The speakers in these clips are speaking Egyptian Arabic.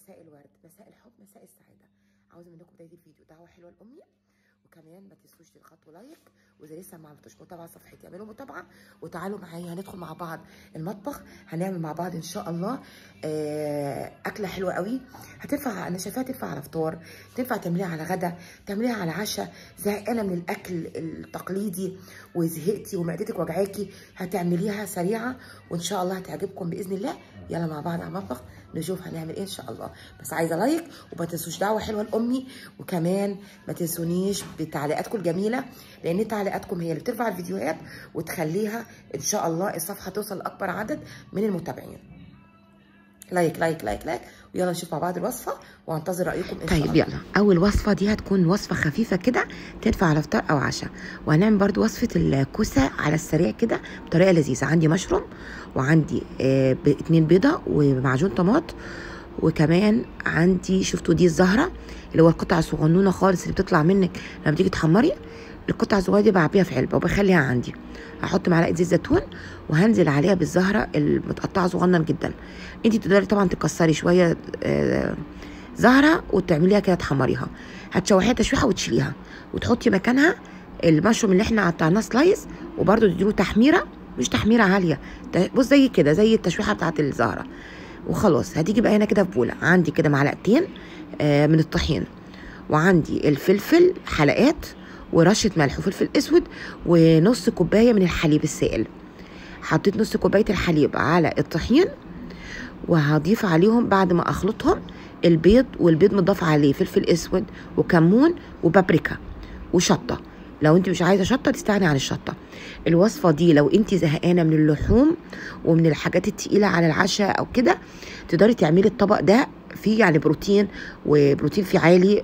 مساء الورد مساء الحب مساء السعاده عاوزه منكم بدايه الفيديو دعوه حلوه لامي وكمان ما تنسوش تضغطوا لايك واذا لسه ما عملتوش متابعه صفحتي اعملوا متابعه وتعالوا معايا هندخل مع بعض المطبخ هنعمل مع بعض ان شاء الله آه، اكله حلوه قوي هتنفع انا شايفاها تنفع على فطار تنفع تعمليها على غدا تعمليها على عشاء زهقانه من الاكل التقليدي وزهقتي ومعدتك وجعاكي هتعمليها سريعه وان شاء الله هتعجبكم باذن الله يلا مع بعض على المطبخ نشوف هنعمل ايه ان شاء الله بس عايزه لايك وما تنسوش دعوه حلوه لامي وكمان ما تنسونيش بتعليقاتكم الجميله لان تعليقاتكم هي اللي بترفع الفيديوهات وتخليها ان شاء الله الصفحه توصل لاكبر عدد من المتابعين لايك لايك لايك لايك ويلا نشوف مع بعض الوصفه وهنتظر رايكم ان شاء الله طيب يلا اول وصفه دي هتكون وصفه خفيفه كده تنفع على فطار او عشاء وهنعمل برضو وصفه الكوسه على السريع كده بطريقه لذيذه عندي مشروم وعندي آه ب- اتنين بيضه ومعجون طماط وكمان عندي شفتوا دي الزهره اللي هو القطع الصغنونه خالص اللي بتطلع منك لما تيجي تحمري القطع الصغيره دي بعبيها في علبه وبخليها عندي هحط معلقه زيت زيتون وهنزل عليها بالزهره المتقطعه صغنن جدا انت تقدري طبعا تكسري شويه آه زهره وتعمليها كده تحمريها هتشوحيها تشويحه وتشيليها وتحطي مكانها المشروم اللي احنا قطعناه سلايس وبرده تديله تحميره مش تحميره عاليه ت- بص زي كده زي التشويحه بتاعت الزهره وخلاص هتيجي بقى هنا كده في بوله عندي كده معلقتين آه من الطحين وعندي الفلفل حلقات ورشه ملح وفلفل اسود ونص كوبايه من الحليب السائل حطيت نص كوبايه الحليب على الطحين وهضيف عليهم بعد ما اخلطهم البيض والبيض مضاف عليه فلفل اسود وكمون وبابريكا وشطه لو انت مش عايزه شطه تستغني عن الشطه الوصفه دي لو انت زهقانه من اللحوم ومن الحاجات التقيله على العشاء او كده تقدري تعملي الطبق ده فيه يعني بروتين وبروتين فيه عالي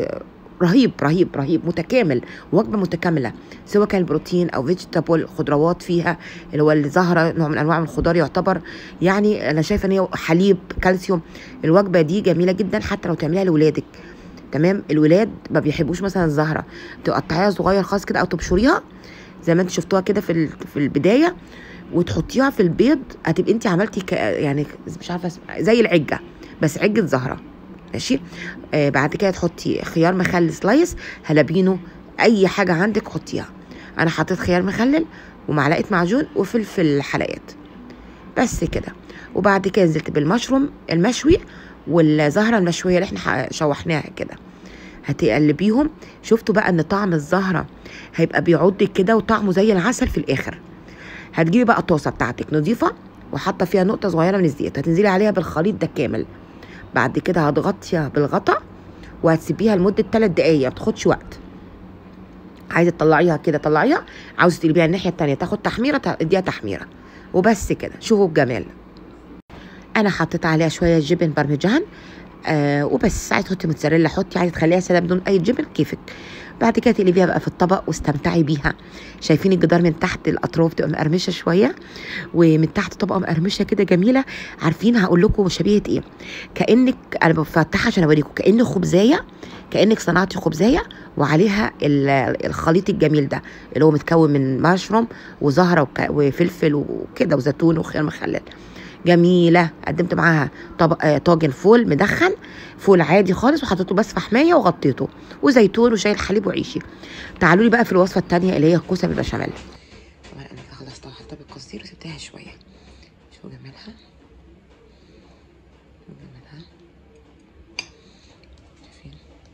ورهيب رهيب رهيب متكامل وجبه متكامله سواء كان بروتين او فيجيتابل خضروات فيها اللي هو الزهره نوع من انواع من الخضار يعتبر يعني انا شايفه ان هي حليب كالسيوم الوجبه دي جميله جدا حتى لو تعمليها لاولادك تمام الولاد ما بيحبوش مثلا الزهره تقطعيها صغير خالص كده او تبشريها زي ما انت شفتوها كده في ال- في البدايه وتحطيها في البيض هتبقي انت عملتي ك... يعني مش عارفه اسمها زي العجه بس عجه زهره ماشي آه بعد كده تحطي خيار مخلل سلايس هلابينو اي حاجه عندك حطيها انا حطيت خيار مخلل ومعلقه معجون وفلفل حلقات بس كده وبعد كده نزلت بالمشروم المشوي والزهره المشويه اللي احنا ح- شوحناها كده هتقلبيهم شفتوا بقى ان طعم الزهره هيبقى بيعض كده وطعمه زي العسل في الاخر هتجيبي بقى الطاسه بتاعتك نظيفه وحاطه فيها نقطه صغيره من الزيت هتنزلي عليها بالخليط ده كامل بعد كده هتغطيها بالغطا وهتسيبيها لمده 3 دقايق ما بتاخدش وقت عايزه تطلعيها كده طلعيها عاوزه تقلبيها الناحيه التانية تاخد تحميره تديها تحميره وبس كده شوفوا بجمال انا حطيت عليها شويه جبن بارميجان آه وبس عايز تحطي موتزاريلا حطي عايزه تخليها ساده بدون اي جبن كيفك بعد كده تقلبيها بقى في الطبق واستمتعي بيها شايفين الجدار من تحت الاطراف تبقى مقرمشه شويه ومن تحت طبقه مقرمشه كده جميله عارفين هقول لكم شبيهه ايه كانك انا بفتحها عشان اوريكم كان خبزايه كانك صنعتي خبزايه وعليها ال- الخليط الجميل ده اللي هو متكون من مشروم وزهره وك- وفلفل وكده وزيتون وخيار مخلل جميله قدمت معاها طبق آه، طاجن فول مدخن فول عادي خالص وحطيته بس في حمايه وغطيته وزيتون وشاي الحليب وعيشي تعالوا لي بقى في الوصفه الثانيه اللي هي الكوسه بالبشاميل طبعا انا خلصتها حطيتها بالقصدير وسبتها شويه شوفوا جمالها شوفوا جمالها شايفين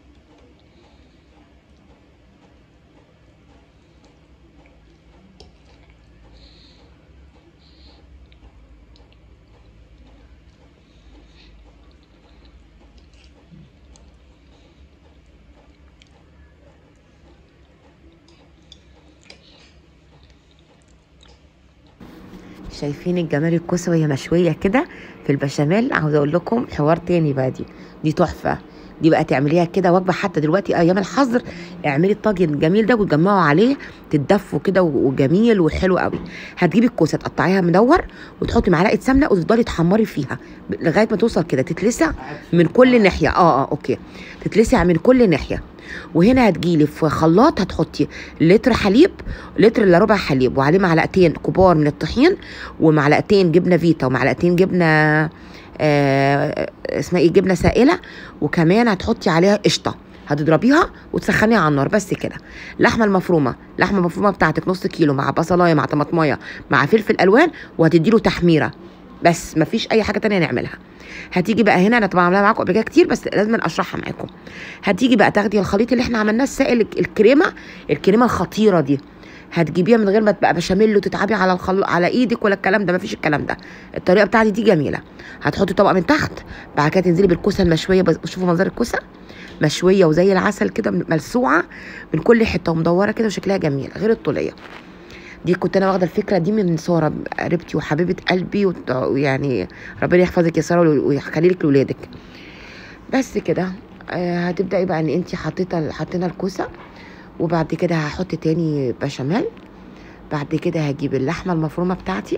شايفين الجمال الكوسه وهي مشويه كده في البشاميل عاوزه اقول لكم حوار تاني بقى دي دي تحفه دي بقى تعمليها كده وجبه حتى دلوقتي ايام الحظر اعملي الطاجن الجميل ده وتجمعوا عليه تتدفوا كده وجميل وحلو قوي هتجيبي الكوسه تقطعيها مدور وتحطي معلقه سمنه وتفضلي تحمري فيها لغايه ما توصل كده تتلسع من كل ناحيه اه اه اوكي تتلسع من كل ناحيه وهنا هتجيلي في خلاط هتحطي لتر حليب لتر الا ربع حليب وعليه معلقتين كبار من الطحين ومعلقتين جبنه فيتا ومعلقتين جبنه آه اسمها ايه جبنه سائله وكمان هتحطي عليها قشطه هتضربيها وتسخنيها على النار بس كده اللحمه المفرومه اللحمه المفرومه بتاعتك نص كيلو مع بصلايه مع طماطمايه مع فلفل الوان وهتديله تحميره بس مفيش اي حاجه تانية نعملها هتيجي بقى هنا انا طبعا عاملاها معاكم قبل كده كتير بس لازم اشرحها معاكم هتيجي بقى تاخدي الخليط اللي احنا عملناه السائل الكريمه الكريمه الخطيره دي هتجيبيها من غير ما تبقى بشاميل وتتعبي على الخل... على ايدك ولا الكلام ده مفيش الكلام ده الطريقه بتاعتي دي جميله هتحطي طبقه من تحت بعد كده تنزلي بالكوسه المشويه بس شوفوا منظر الكوسه مشويه وزي العسل كده ملسوعه من كل حته ومدوره كده وشكلها جميل غير الطوليه دي كنت انا واخده الفكره دي من ساره قريبتي وحبيبه قلبي ويعني ربنا يحفظك يا ساره ويخلي لك لاولادك بس كده آه هتبداي بقى ان انت حطيتها حطينا الكوسه وبعد كده هحط تاني بشاميل بعد كده هجيب اللحمه المفرومه بتاعتي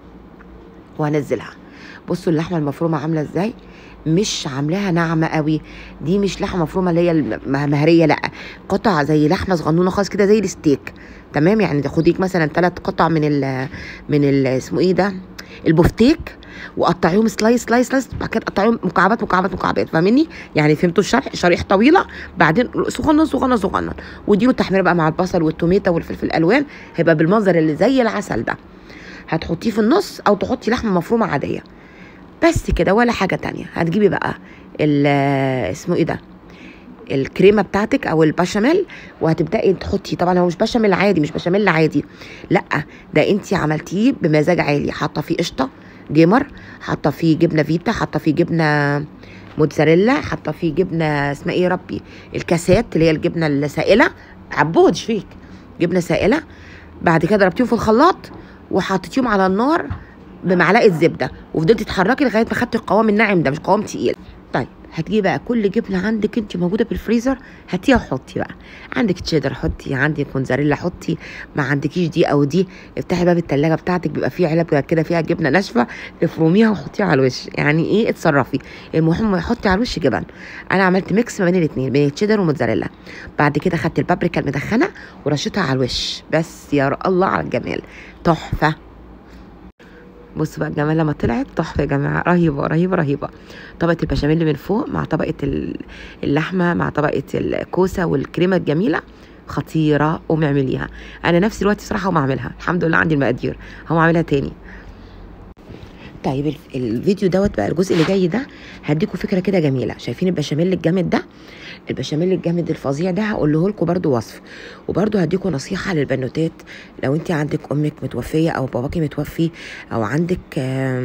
وهنزلها بصوا اللحمه المفرومه عامله ازاي مش عاملاها ناعمه قوي دي مش لحمه مفرومه اللي هي المهريه لا قطع زي لحمه صغنونه خالص كده زي الستيك تمام يعني تاخديك مثلا ثلاث قطع من ال من ال اسمه ايه ده البفتيك وقطعيهم سلايس سلايس سلايس بعد كده تقطعيهم مكعبات مكعبات مكعبات فاهمني يعني فهمتوا الشرح شريح طويله بعدين صغنن صغنن صغنن واديله تحميره بقى مع البصل والتوميته والفلفل الالوان هيبقى بالمنظر اللي زي العسل ده هتحطيه في النص او تحطي لحمه مفرومه عاديه بس كده ولا حاجه تانية هتجيبي بقى اسمه ايه ده الكريمه بتاعتك او البشاميل وهتبداي تحطي طبعا هو مش بشاميل عادي مش بشاميل عادي لا ده انت عملتيه بمزاج عالي حاطه فيه قشطه جيمر حاطه فيه جبنه فيتا حاطه فيه جبنه موتزاريلا حاطه فيه جبنه اسمها ايه يا ربي الكاسات اللي هي الجبنه السائله عبود فيك جبنه سائله بعد كده ضربتيهم في الخلاط وحطيتيهم على النار بمعلقه زبده وفضلتي تحركي لغايه ما خدتي القوام الناعم ده مش قوام تقيل طيب هتجيبي بقى كل جبنه عندك انت موجوده في الفريزر هاتيها وحطي بقى عندك تشيدر حطي عندك موتزاريلا حطي ما عندكيش دي او دي افتحي باب التلاجة بتاعتك بيبقى فيه علب كده فيها جبنه ناشفه افرميها وحطيها على الوش يعني ايه اتصرفي المهم حطي على الوش جبن انا عملت ميكس ما بين الاثنين بين التشيدر والموتزاريلا بعد كده خدت البابريكا المدخنه ورشيتها على الوش بس يا الله على الجمال تحفه بصوا بقى الجمال لما طلعت تحفه يا جماعه رهيبه رهيبه رهيبه طبقه البشاميل من فوق مع طبقه اللحمه مع طبقه الكوسه والكريمه الجميله خطيره قومي اعمليها انا نفسي دلوقتي صراحه وما اعملها الحمد لله عندي المقادير هقوم اعملها تاني طيب الفيديو دوت بقى الجزء اللي جاي ده هديكم فكره كده جميله شايفين البشاميل الجامد ده البشاميل الجامد الفظيع ده هقوله لكم برده وصف وبرده هديكم نصيحه للبنوتات لو انت عندك امك متوفيه او باباكي متوفي او عندك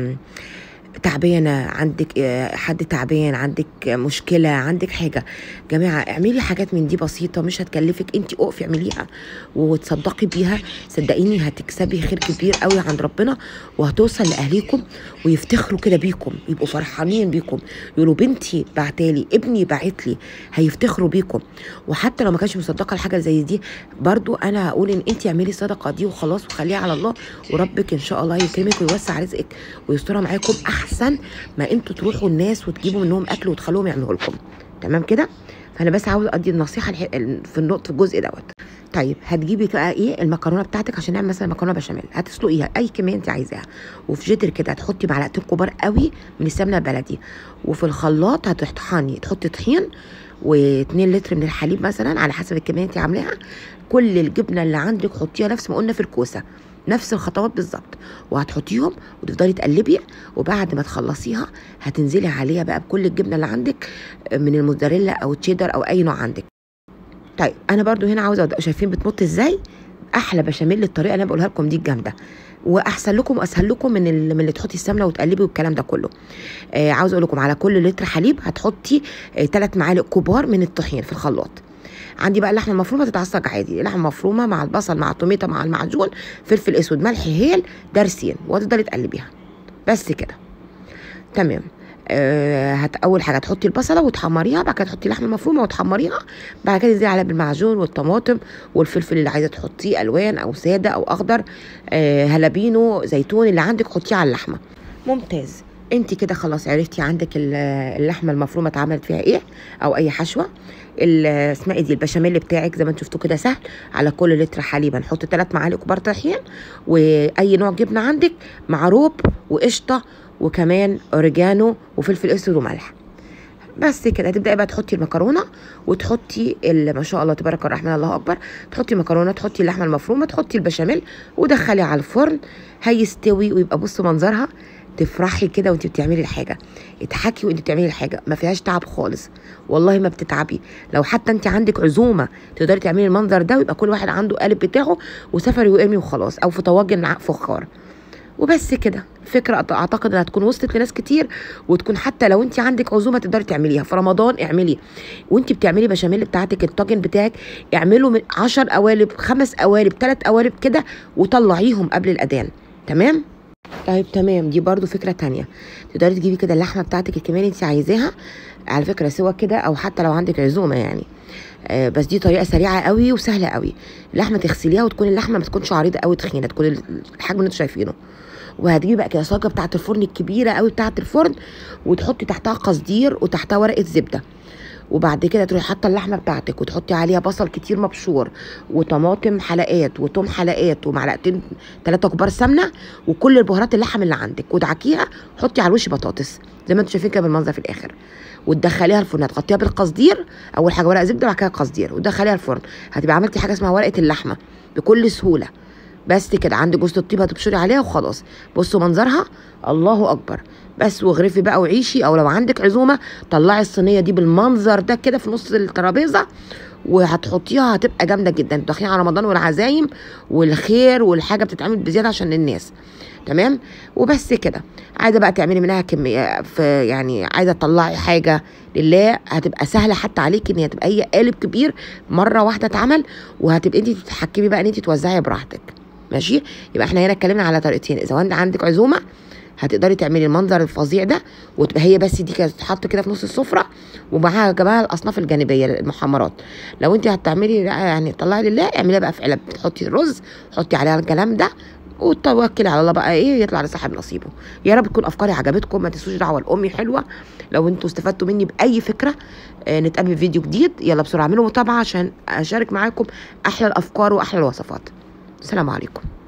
تعبانه عندك حد تعبان عندك مشكله عندك حاجه جماعه اعملي حاجات من دي بسيطه مش هتكلفك انت اقفي اعمليها وتصدقي بيها صدقيني هتكسبي خير كبير قوي عند ربنا وهتوصل لاهليكم ويفتخروا كده بيكم يبقوا فرحانين بيكم يقولوا بنتي بعتالي ابني بعتلي هيفتخروا بيكم وحتى لو ما كانش مصدقه الحاجه زي دي برضو انا هقول ان انت اعملي الصدقه دي وخلاص وخليها على الله وربك ان شاء الله يكرمك ويوسع رزقك ويسترها معاكم احسن ما انتوا تروحوا الناس وتجيبوا منهم اكل وتخلوهم يعملوه لكم تمام كده فانا بس عاوز ادي النصيحه في النقطه في الجزء دوت طيب هتجيبي بقى ايه المكرونه بتاعتك عشان نعمل مثلا مكرونه بشاميل هتسلقيها اي كميه انت عايزاها وفي جدر كده هتحطي معلقتين كبار قوي من السمنه البلدي وفي الخلاط هتطحني تحطي طحين و2 لتر من الحليب مثلا على حسب الكميه انت عاملاها كل الجبنه اللي عندك حطيها نفس ما قلنا في الكوسه نفس الخطوات بالظبط وهتحطيهم وتفضلي تقلبي وبعد ما تخلصيها هتنزلي عليها بقى بكل الجبنه اللي عندك من الموزاريلا او تشيدر او اي نوع عندك طيب انا برضو هنا عاوزه شايفين بتمط ازاي احلى بشاميل الطريقه اللي انا بقولها لكم دي الجامده واحسن لكم واسهل لكم من ال... من اللي تحطي السمنه وتقلبي والكلام ده كله آه عاوزه اقول لكم على كل لتر حليب هتحطي ثلاث آه معالق كبار من الطحين في الخلاط عندي بقى اللحمه المفرومه تتعصج عادي لحمه مفرومه مع البصل مع الطوميطه مع المعجون فلفل اسود ملح هيل دارسين وتفضلي تقلبيها بس كده تمام آه هت اول حاجه تحطي البصله وتحمريها بعد كده تحطي اللحمه المفرومه وتحمريها بعد كده تنزلي عليها بالمعجون والطماطم والفلفل اللي عايزه تحطيه الوان او ساده او اخضر آه هلابينو زيتون اللي عندك حطيه على اللحمه ممتاز انت كده خلاص عرفتي عندك اللحمه المفرومه اتعملت فيها ايه او اي حشوه اسمها ايه دي البشاميل بتاعك زي ما انتوا شفتوا كده سهل على كل لتر حليب هنحط ثلاث معالق كبار طحين واي نوع جبنه عندك مع روب وقشطه وكمان اوريجانو وفلفل اسود وملح بس كده هتبداي بقى تحطي المكرونه وتحطي ال- ما شاء الله تبارك الرحمن الله اكبر تحطي المكرونه تحطي اللحمه المفرومه تحطي البشاميل ودخلي على الفرن هيستوي ويبقى بصوا منظرها تفرحي كده وانت بتعملي الحاجه اضحكي وانت بتعملي الحاجه ما فيهاش تعب خالص والله ما بتتعبي لو حتى انت عندك عزومه تقدري تعملي المنظر ده ويبقى كل واحد عنده قالب بتاعه وسفري وارمي وخلاص او في طواجن ع- فخار وبس كده فكرة أعت- اعتقد انها تكون وصلت لناس كتير وتكون حتى لو انت عندك عزومه تقدري تعمليها في رمضان اعملي وانت بتعملي بشاميل بتاعتك الطاجن بتاعك اعمله من 10 قوالب خمس قوالب ثلاث قوالب كده وطلعيهم قبل الاذان تمام طيب تمام دي برضو فكرة تانية تقدري تجيبي كده اللحمة بتاعتك الكمية انت عايزاها على فكرة سوا كده او حتى لو عندك عزومة يعني آه بس دي طريقة سريعة قوي وسهلة قوي اللحمة تغسليها وتكون اللحمة ما تكونش عريضة قوي تخينة تكون الحجم اللي انتوا شايفينه وهتجيبي بقى كده صاجة بتاعة الفرن الكبيرة قوي بتاعة الفرن وتحطي تحتها قصدير وتحتها ورقة زبدة وبعد كده تروحي حاطه اللحمه بتاعتك وتحطي عليها بصل كتير مبشور وطماطم حلقات وتوم حلقات ومعلقتين ثلاثه كبار سمنه وكل البهارات اللحم اللي عندك ودعكيها حطي على الوش بطاطس زي ما انتم شايفين كده بالمنظر في الاخر وتدخليها الفرن هتغطيها بالقصدير اول حاجه ورقه زبده وبعد كده قصدير وتدخليها الفرن هتبقى عملتي حاجه اسمها ورقه اللحمه بكل سهوله بس كده عندك جوز الطيب هتبشري عليها وخلاص بصوا منظرها الله اكبر بس واغرفي بقى وعيشي او لو عندك عزومه طلعي الصينيه دي بالمنظر ده كده في نص الترابيزه وهتحطيها هتبقى جامده جدا انتوا داخلين على رمضان والعزايم والخير والحاجه بتتعمل بزياده عشان الناس تمام وبس كده عايزه بقى تعملي منها كميه في يعني عايزه تطلعي حاجه لله هتبقى سهله حتى عليكي ان هي تبقى هي قالب كبير مره واحده اتعمل وهتبقي انت تتحكمي بقى ان انت توزعي براحتك ماشي يبقى احنا هنا اتكلمنا على طريقتين اذا انت عندك عزومه هتقدري تعملي المنظر الفظيع ده وتبقى هي بس دي كده تتحط كده في نص السفره ومعاها كمان الاصناف الجانبيه المحمرات لو انت هتعملي يعني طلعي لله اعمليها بقى في علب تحطي الرز حطي عليها الكلام ده وتوكلي على الله بقى ايه يطلع لصاحب نصيبه يا رب تكون افكاري عجبتكم ما تنسوش دعوه لامي حلوه لو انتوا استفدتوا مني باي فكره آه نتقابل في فيديو جديد يلا بسرعه اعملوا متابعه عشان اشارك معاكم احلى الافكار واحلى الوصفات السلام عليكم